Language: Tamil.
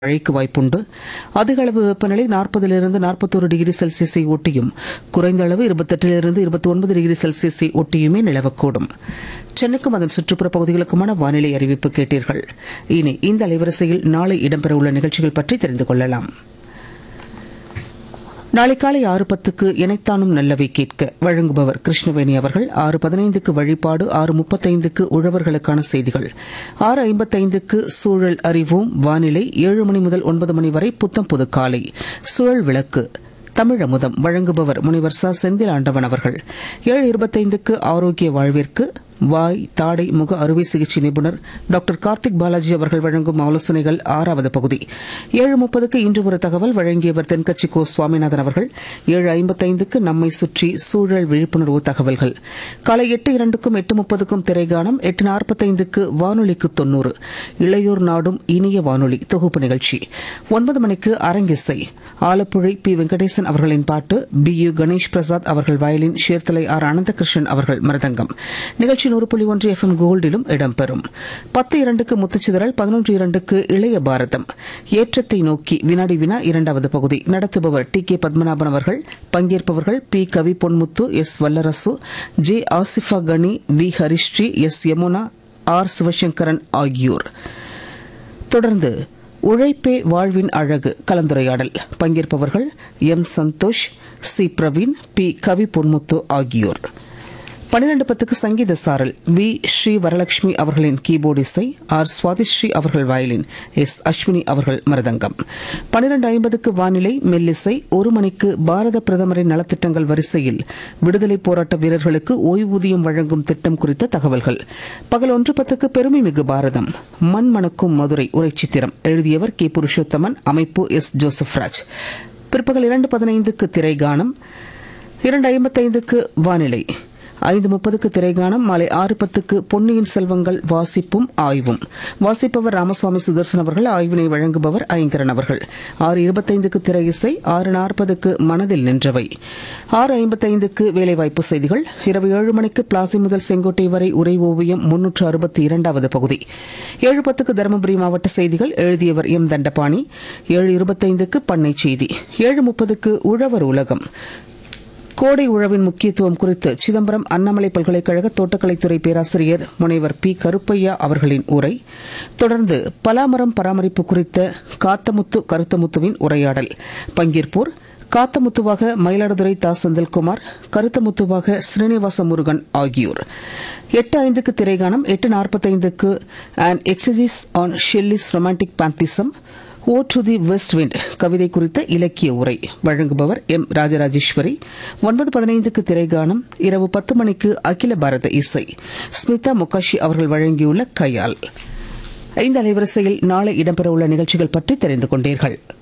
மழைக்கு வாய்ப்புண்டு அதிக அளவு வெப்பநிலை நாற்பதிலிருந்து நாற்பத்தோரு டிகிரி செல்சியஸை ஒட்டியும் குறைந்த அளவு இருபத்தெட்டிலிருந்து இருபத்தி ஒன்பது டிகிரி செல்சியஸை ஒட்டியுமே நிலவக்கூடும் சென்னைக்கும் அதன் சுற்றுப்புற பகுதிகளுக்குமான வானிலை அறிவிப்பு கேட்டீர்கள் இனி இந்த அலைவரிசையில் நாளை இடம்பெறவுள்ள நிகழ்ச்சிகள் பற்றி தெரிந்து கொள்ளலாம் நாளை காலை ஆறு பத்துக்கு இணைத்தானும் நல்லவை கேட்க வழங்குபவர் கிருஷ்ணவேணி அவர்கள் ஆறு பதினைந்துக்கு வழிபாடு ஆறு முப்பத்தைந்துக்கு உழவர்களுக்கான செய்திகள் ஆறு ஐம்பத்தைந்துக்கு சூழல் அறிவோம் வானிலை ஏழு மணி முதல் ஒன்பது மணி வரை புத்தம் புது காலை சூழல் விளக்கு தமிழமுதம் வழங்குபவர் முனிவர் ச செந்தில் ஆண்டவன் அவர்கள் ஏழு இருபத்தைந்துக்கு ஆரோக்கிய வாழ்விற்கு வாய் தாடை முக அறுவை சிகிச்சை நிபுணர் டாக்டர் கார்த்திக் பாலாஜி அவர்கள் வழங்கும் ஆலோசனைகள் ஆறாவது பகுதி ஏழு முப்பதுக்கு இன்று ஒரு தகவல் வழங்கியவர் தென்கட்சி கோ சுவாமிநாதன் அவர்கள் ஏழு ஐம்பத்தைந்துக்கு நம்மை சுற்றி சூழல் விழிப்புணர்வு தகவல்கள் காலை எட்டு இரண்டுக்கும் எட்டு முப்பதுக்கும் திரைகானம் எட்டு நாற்பத்தைந்துக்கு வானொலிக்கு தொன்னூறு இளையோர் நாடும் இனிய வானொலி தொகுப்பு நிகழ்ச்சி ஒன்பது மணிக்கு அரங்கிசை ஆலப்புழை பி வெங்கடேசன் அவர்களின் பாட்டு பி யு கணேஷ் பிரசாத் அவர்கள் வயலின் ஷேர்த்தலை ஆர் அனந்தகிருஷ்ணன் அவர்கள் மிருதங்கம் நிகழ்ச்சி நூறு புள்ளி ஒன்று எஃப் எம் கோல்டிலும் இடம்பெறும் பத்து இரண்டுக்கு முத்துச்சிதறல் பதினொன்று இரண்டுக்கு இளைய பாரதம் ஏற்றத்தை நோக்கி வினாடி வினா இரண்டாவது பகுதி நடத்துபவர் டி கே பத்மநாபன் அவர்கள் பங்கேற்பவர்கள் P Kavi Ponmuthu S Vallarasu J Asifa Kani V Harisree S Yamuna R Sivasankaran ஆகியோர் தொடர்ந்து உழைப்பே வாழ்வின் அழகு கலந்துரையாடல் பங்கேற்பவர்கள் M Santhosh C Praveen P Kavi Ponmuthu ஆகியோர் பன்னிரண்டு பத்துக்கு சங்கீத சாரல் வி ஸ்ரீ வரலட்சுமி அவர்களின் கீபோர்டு இசை ஆர் சுவாதிஸ்ரீ அவர்கள் வயலின் எஸ் அஸ்வினி அவர்கள் மருதங்கம் பன்னிரண்டு ஐம்பதுக்கு வானிலை மெல்லிசை ஒரு மணிக்கு பாரத பிரதமரின் நலத்திட்டங்கள் வரிசையில் விடுதலை போராட்ட வீரர்களுக்கு ஓய்வூதியம் வழங்கும் திட்டம் குறித்த தகவல்கள் பகல் ஒன்று பத்துக்கு பெருமை மிகு பாரதம் மண் மணக்கும் மதுரை உரைச்சித்திரம் எழுதியவர் கே புருஷோத்தமன் அமைப்பு எஸ் ஜோசப் ராஜ் பிற்பகல் இரண்டு பதினைந்துக்கு திரைகானம் இரண்டு ஐம்பத்தைந்துக்கு வானிலை ஐந்து முப்பதுக்கு திரைகானம் மாலை ஆறு பத்துக்கு பொன்னியின் செல்வங்கள் வாசிப்பும் ஆய்வும் வாசிப்பவர் ராமசுவாமி சுதர்சன் அவர்கள் ஆய்வினை வழங்குபவர் ஐங்கரன் அவர்கள் ஆறு இருபத்தைந்துக்கு திரை இசை ஆறு நாற்பதுக்கு மனதில் நின்றவை ஆறு ஐம்பத்தைந்துக்கு வேலைவாய்ப்பு செய்திகள் இரவு ஏழு மணிக்கு பிளாசி முதல் செங்கோட்டை வரை உரை ஓவியம் முன்னூற்று அறுபத்தி இரண்டாவது பகுதி ஏழு பத்துக்கு தருமபுரி மாவட்ட செய்திகள் எழுதியவர் எம் தண்டபாணி ஏழு இருபத்தைந்துக்கு பண்ணை செய்தி ஏழு முப்பதுக்கு உழவர் உலகம் கோடை உழவின் முக்கியத்துவம் குறித்து சிதம்பரம் அண்ணாமலை பல்கலைக்கழக தோட்டக்கலைத்துறை பேராசிரியர் முனைவர் பி கருப்பையா அவர்களின் உரை தொடர்ந்து பலாமரம் பராமரிப்பு குறித்த காத்தமுத்து கருத்தமுத்துவின் உரையாடல் பங்கேற்போர் காத்தமுத்துவாக மயிலாடுதுறை தா செந்தில்குமார் கருத்தமுத்துவாக ஸ்ரீனிவாச முருகன் ஆகியோர் எட்டு ஐந்துக்கு திரைகானம் எட்டு நாற்பத்தைந்துக்கு and exercise on Shelley's romantic pantheism O to the west wind கவிதை குறித்த இலக்கிய உரை வழங்குபவர் எம் ராஜராஜேஸ்வரி ஒன்பது பதினைந்துக்கு திரைகானம் இரவு பத்து மணிக்கு அகில பாரத இசை ஸ்மிதா முகாஷி அவர்கள் வழங்கியுள்ள கையால் ஐந்து அலைவரிசையில் நாளை இடம்பெறவுள்ள நிகழ்ச்சிகள் பற்றி தெரிந்து கொண்டீர்கள்